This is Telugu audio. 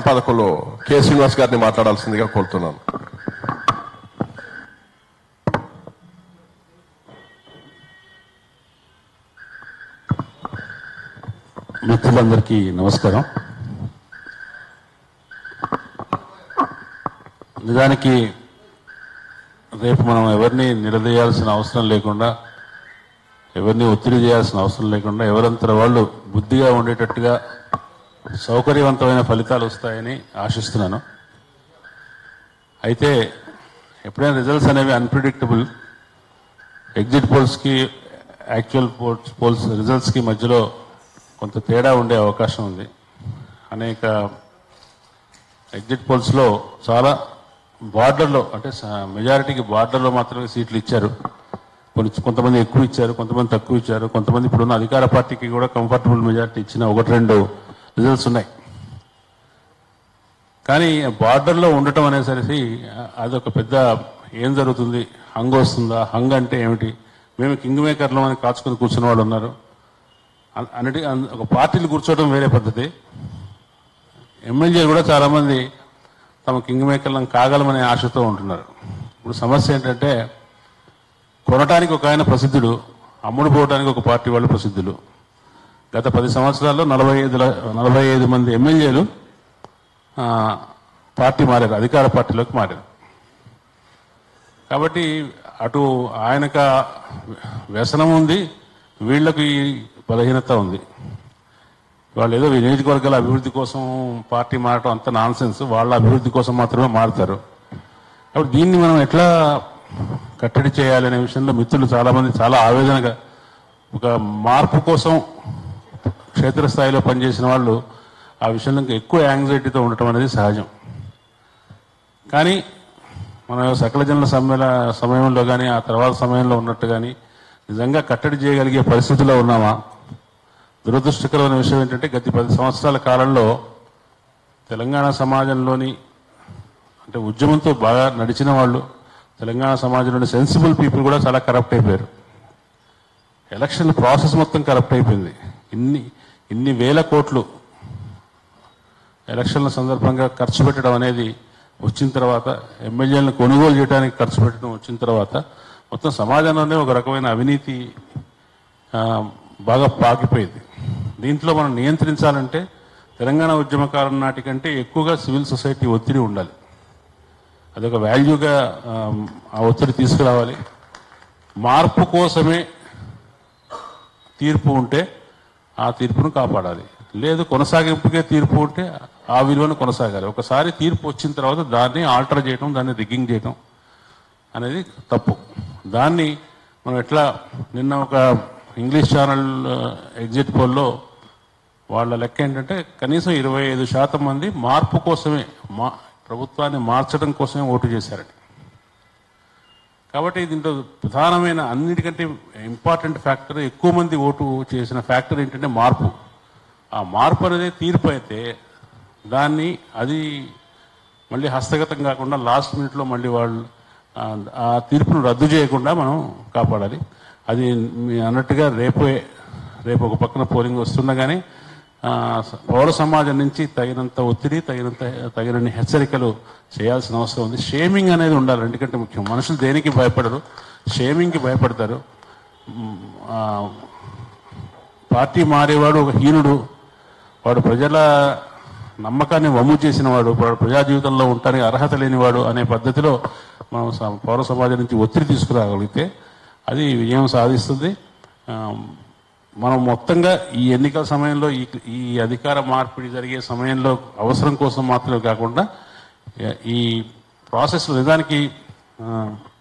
సంపాదకులు కె శ్రీనివాస్ గారిని మాట్లాడాల్సిందిగా కోరుతున్నాను మిత్రులందరికీ నమస్కారం నిజానికి రేపు మనం ఎవరిని నిలదీయాల్సిన అవసరం లేకుండా ఎవరిని ఒత్తిడి చేయాల్సిన అవసరం లేకుండా ఎవరంతర వాళ్ళు బుద్ధిగా ఉండేటట్టుగా సౌకర్యవంతమైన ఫలితాలు వస్తాయని ఆశిస్తున్నాను అయితే ఎప్పుడైనా రిజల్ట్స్ అనేవి అన్ప్రిడిక్టబుల్ ఎగ్జిట్ పోల్స్కి యాక్చువల్ పోల్స్ పోల్స్ రిజల్ట్స్కి మధ్యలో కొంత తేడా ఉండే అవకాశం ఉంది అనేక ఎగ్జిట్ పోల్స్లో చాలా బార్డర్లో అంటే మెజారిటీకి బార్డర్లో మాత్రమే సీట్లు ఇచ్చారు కొన్ని కొంతమంది ఎక్కువ ఇచ్చారు కొంతమంది తక్కువ ఇచ్చారు కొంతమంది ఇప్పుడున్న అధికార పార్టీకి కూడా కంఫర్టబుల్ మెజారిటీ ఇచ్చిన ఒకటి రెండు రిజల్ట్స్ ఉన్నాయి కానీ బార్డర్లో ఉండటం అనేసరికి అదొక పెద్ద ఏం జరుగుతుంది హంగ్ వస్తుందా హంగ్ అంటే ఏమిటి మేము కింగ్ మేకర్లో అని కాచుకొని కూర్చున్న వాళ్ళు ఉన్నారు అన్- అన్నిటి అన్- ఒక పార్టీలు కూర్చోవడం వేరే పద్ధతి ఎమ్మెల్యేలు కూడా చాలామంది తమ కింగ్ మేకర్లను కాగలమనే ఆశతో ఉంటున్నారు ఇప్పుడు సమస్య ఏంటంటే కొనటానికి ఒక ఆయన ప్రసిద్ధుడు అమ్ముడు పోవడానికి ఒక పార్టీ వాళ్ళు ప్రసిద్ధులు గత పది సంవత్సరాల్లో నలభై ఐదు ల- నలభై ఐదు మంది ఎమ్మెల్యేలు ఆ, పార్టీ మారారు అధికార పార్టీలోకి మారారు కాబట్టి అటు ఆయనక వ్యసనం ఉంది వీళ్లకు ఈ బలహీనత ఉంది వాళ్ళు ఏదో ఈ నియోజకవర్గాల అభివృద్ధి కోసం పార్టీ మారటం అంత నాన్ సెన్స్ వాళ్ళ అభివృద్ధి కోసం మాత్రమే మారుతారు కాబట్టి దీన్ని మనం ఎట్లా కట్టడి చేయాలనే విషయంలో మిత్రులు చాలా మంది చాలా ఆవేదనగా ఒక మార్పు కోసం క్షేత్రస్థాయిలో పనిచేసిన వాళ్ళు ఆ విషయంలో ఇంకా ఎక్కువ యాంగ్జైటీతో ఉండటం అనేది సహజం కానీ మన సకల జనుల సమ్మేళ సమయంలో కానీ ఆ తర్వాత సమయంలో ఉన్నట్టు కానీ నిజంగా కట్టడి చేయగలిగే పరిస్థితిలో ఉన్నామా దురదృష్టకరమైన విషయం ఏంటంటే గత పది సంవత్సరాల కాలంలో తెలంగాణ సమాజంలోని అంటే ఉద్యమంతో బాగా నడిచిన వాళ్ళు తెలంగాణ సమాజంలోని సెన్సిబుల్ పీపుల్ కూడా చాలా కరప్ట్ అయిపోయారు ఎలక్షన్ ప్రాసెస్ మొత్తం కరప్ట్ అయిపోయింది ఇన్ని ఇన్ని వేల కోట్లు ఎలక్షన్ల సందర్భంగా ఖర్చు పెట్టడం అనేది వచ్చిన తర్వాత ఎమ్మెల్యేలను కొనుగోలు చేయడానికి ఖర్చు పెట్టడం వచ్చిన తర్వాత మొత్తం సమాజంలోనే ఒక రకమైన అవినీతి ఆ, బాగా పాకిపోయింది దీంట్లో మనం నియంత్రించాలంటే తెలంగాణ ఉద్యమకాలం నాటి కంటే ఎక్కువగా సివిల్ సొసైటీ ఒత్తిడి ఉండాలి అదొక వాల్యూగా ఆ, ఆ ఒత్తిడి తీసుకురావాలి మార్పు కోసమే తీర్పు ఉంటే ఆ తీర్పును కాపాడాలి లేదు కొనసాగింపుకే తీర్పు ఉంటే ఆ విలువను కొనసాగాలి ఒకసారి తీర్పు వచ్చిన తర్వాత దాన్ని ఆల్టర్ చేయడం దాన్ని రిగ్గింగ్ చేయడం అనేది తప్పు దాన్ని మనం ఎట్లా నిన్న ఒక ఇంగ్లీష్ ఛానల్ ఎగ్జిట్ పోల్లో వాళ్ళ లెక్క ఏంటంటే కనీసం ఇరవై ఐదు శాతం మంది మార్పు కోసమే మా ప్రభుత్వాన్ని మార్చడం కోసమే ఓటు చేశారని కాబట్టి దీంట్లో ప్రధానమైన అన్నిటికంటే ఇంపార్టెంట్ ఫ్యాక్టర్ ఎక్కువ మంది ఓటు చేసిన ఫ్యాక్టర్ ఏంటంటే మార్పు ఆ మార్పు అనేది తీర్పు అయితే దాన్ని అది మళ్ళీ హస్తగతం కాకుండా లాస్ట్ మినిట్లో మళ్ళీ వాళ్ళు ఆ, ఆ తీర్పును రద్దు చేయకుండా మనం కాపాడాలి అది మీ అన్నట్టుగా రేపే రేపు ఒక పక్కన పోలింగ్ వస్తున్నా కానీ ఆ, పౌర సమాజం నుంచి తగినంత ఒత్తిడి తగినంత తగినన్ని హెచ్చరికలు చేయాల్సిన అవసరం ఉంది షేమింగ్ అనేది ఉండాలి ఎందుకంటే ముఖ్యం మనుషులు దేనికి భయపడరు షేమింగ్కి భయపడతారు మ్, ఆ, పార్టీ మారేవాడు ఒక హీనుడు వాడు ప్రజల నమ్మకాన్ని వమ్ము చేసిన వాడు వాడు ప్రజా జీవితంలో ఉండడానికి అర్హత లేనివాడు అనే పద్ధతిలో మనం స- పౌర సమాజం నుంచి ఒత్తిడి తీసుకురాగలిగితే అది విజయం సాధిస్తుంది ఆ, మనం మొత్తంగా ఈ ఎన్నికల సమయంలో ఈ ఈ అధికార మార్పిడి జరిగే సమయంలో అవసరం కోసం మాత్రమే కాకుండా ఈ ప్రాసెస్ నిజానికి ఆ,